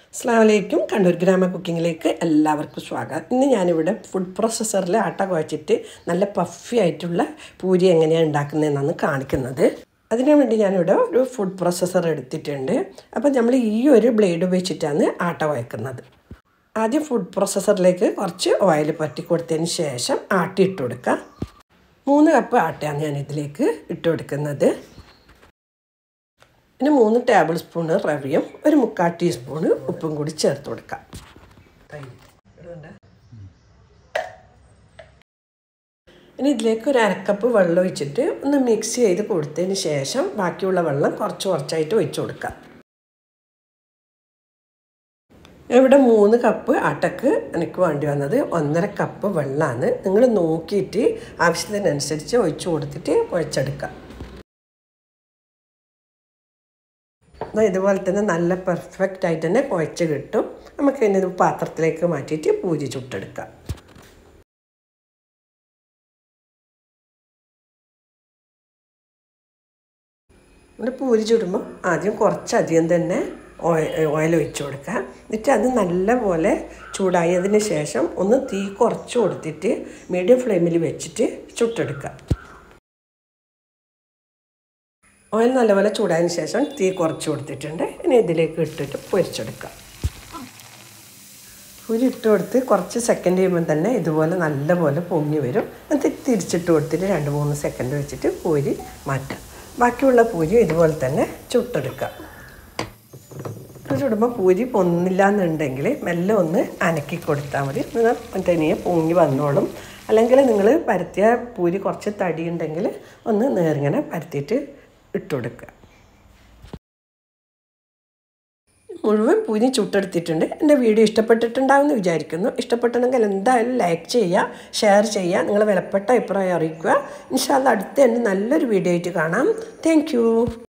അസ്ലാമലൈക്കും കണ്ണൂർ ഗ്രാമ കുക്കിങ്ങിലേക്ക് എല്ലാവർക്കും സ്വാഗതം ഇന്ന് ഞാനിവിടെ ഫുഡ് പ്രോസസ്സറിൽ ആട്ട കുഴച്ചിട്ട് നല്ല പഫി ആയിട്ടുള്ള പൂരി എങ്ങനെയാണ് ഉണ്ടാക്കുന്നതെന്നാണ് കാണിക്കുന്നത് അതിനു വേണ്ടി ഞാനിവിടെ ഒരു ഫുഡ് പ്രോസസ്സർ എടുത്തിട്ടുണ്ട് അപ്പം നമ്മൾ ഈ ഒരു ബ്ലേഡ് ഉപയോഗിച്ചിട്ടാണ് ആട്ട കുഴക്കുന്നത് ആദ്യം ഫുഡ് പ്രോസസ്സറിലേക്ക് കുറച്ച് ഓയിൽ പറ്റി കൊടുത്തതിന് ശേഷം ആട്ടി ഇട്ട് കൊടുക്കുക മൂന്ന് കപ്പ് ആട്ടയാണ് ഞാൻ ഇതിലേക്ക് ഇട്ട് കൊടുക്കുന്നത് പിന്നെ മൂന്ന് ടേബിൾ സ്പൂണ് റവയും ഒരു മുക്കാൽ ടീസ്പൂണ് ഉപ്പും കൂടി ചേർത്ത് കൊടുക്കാം ഇനി ഇതിലേക്ക് ഒരു അരക്കപ്പ് വെള്ളം ഒഴിച്ചിട്ട് ഒന്ന് മിക്സ് ചെയ്ത് കൊടുത്തതിന് ശേഷം ബാക്കിയുള്ള വെള്ളം കുറച്ച് കുറച്ചായിട്ട് ഒഴിച്ചു കൊടുക്കാം ഇവിടെ മൂന്ന് കപ്പ് ആട്ടക്ക് എനിക്ക് വേണ്ടി വന്നത് ഒന്നര കപ്പ് വെള്ളമാണ് നിങ്ങൾ നോക്കിയിട്ട് ആവശ്യത്തിനനുസരിച്ച് ഒഴിച്ചു കൊടുത്തിട്ട് കുഴച്ചെടുക്കാം ഇതുപോലെ തന്നെ നല്ല പെർഫെക്റ്റ് ആയിട്ട് തന്നെ കുഴച്ച് കിട്ടും നമുക്ക് ഇനി ഇത് പാത്രത്തിലേക്ക് മാറ്റിയിട്ട് പൂരി ചുട്ടെടുക്കാം നമ്മുടെ പൂരി ചുടുമ്പോൾ ആദ്യം കുറച്ചധികം തന്നെ ഓയിൽ ഒഴിച്ച് കൊടുക്കുക എന്നിട്ട് അത് നല്ലപോലെ ചൂടായതിന് ശേഷം ഒന്ന് തീ കുറച്ച് കൊടുത്തിട്ട് മീഡിയം ഫ്ലെയിമിൽ വെച്ചിട്ട് ചുട്ടെടുക്കുക ഓയിൽ നല്ലപോലെ ചൂടായതിന് ശേഷം തീ കുറച്ച് കൊടുത്തിട്ടുണ്ട് ഇനി ഇതിലേക്ക് ഇട്ടിട്ട് പൊരിച്ചെടുക്കാം പൊരി ഇട്ട് കൊടുത്ത് കുറച്ച് സെക്കൻഡ് കഴിയുമ്പോൾ തന്നെ ഇതുപോലെ നല്ലപോലെ പൊങ്ങി വരും എന്നിട്ട് തിരിച്ചിട്ട് കൊടുത്തിട്ട് രണ്ട് മൂന്ന് സെക്കൻഡ് വെച്ചിട്ട് പൂരി മാറ്റാം ബാക്കിയുള്ള പൂരി ഇതുപോലെ തന്നെ ചുട്ടെടുക്കാം ചുടുമ്പോൾ പൂരി പൊന്നില്ല എന്നുണ്ടെങ്കിൽ മെല്ലെ ഒന്ന് അനക്കി കൊടുത്താൽ മതി തനിയെ പൊങ്ങി വന്നോളും അല്ലെങ്കിൽ നിങ്ങൾ പരത്തിയ പൂരി കുറച്ച് തടി ഉണ്ടെങ്കിൽ ഒന്ന് നേരിങ്ങനെ പരത്തിയിട്ട് ഇട്ട് കൊടുക്കുക മുഴുവൻ പൂരി ചുട്ടെടുത്തിട്ടുണ്ട് എൻ്റെ വീഡിയോ ഇഷ്ടപ്പെട്ടിട്ടുണ്ടാവുമെന്ന് വിചാരിക്കുന്നു ഇഷ്ടപ്പെട്ടിട്ടുണ്ടെങ്കിൽ എന്തായാലും ലൈക്ക് ചെയ്യുക ഷെയർ ചെയ്യുക നിങ്ങളെ വിലപ്പെട്ട അഭിപ്രായം അറിയിക്കുക ഇൻഷാല്ല അടുത്ത തന്നെ നല്ലൊരു വീഡിയോ ആയിട്ട് കാണാം താങ്ക്